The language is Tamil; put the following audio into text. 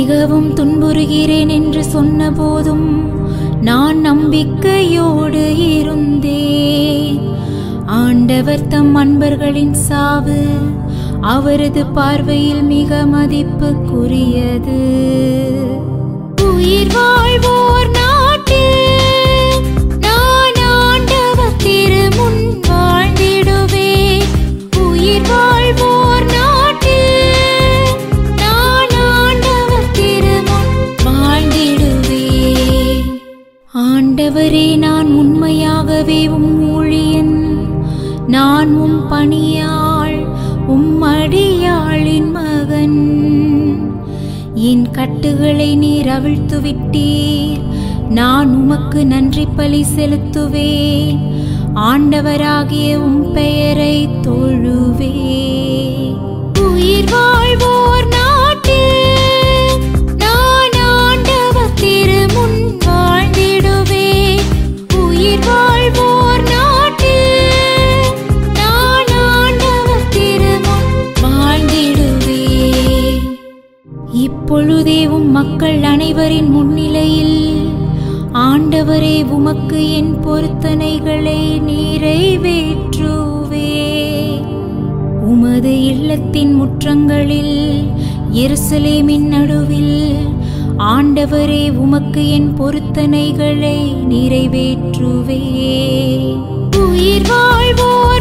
மிகவும் துன்புறுகிறேன் என்று சொன்னபோதும் நான் நம்பிக்கையோடு இருந்தேன் ஆண்டவர் தம் அன்பர்களின் சாவு அவரது பார்வையில் மிக மதிப்புக்குரியது உயிர் வாழ்வோர் நாட்டில் நான் ஆண்டவர் திருமுன் வாழ்ந்திடுவேன் உயிர் வாழ்வோர் நாட்டில் நான் ஆண்டவர் திருமுன் வாழ்ந்திடுவேன் ஆண்டவரே நான் உண்மையாகவே உம் ஊழியன் நான் உம் பணியாள் உம் அடியாளின் மகன் என் கட்டுகளை நீர் அவிழ்த்து விட்டீர் நான் உமக்கு நன்றி பலி செலுத்துவேன் ஆண்டவராகிய உம் பெயரை தொழுவே உயிர் வாழ்வோர் நாட்டில் நான் ஆண்டவர் திருமுன் வாழ்ந்திடுவேன் உயிர் வாழ்வோர் நாட்டில் நான் ஆண்டவர் திருமுன் வாழ்ந்திடுவேன் இப்பொழுதே உம் மக்கள் அனைவரின் முன்னிலையில் ஆண்டவரே உமக்கு என் பொருத்தனைகளை நிறைவேற்றுவே உமது இல்லத்தின் முற்றங்களில் எருசலேமின் நடுவில் ஆண்டவரே உமக்கு என் பொருத்தனைகளை நிறைவேற்றுவே உயிர் வாழ்வோர்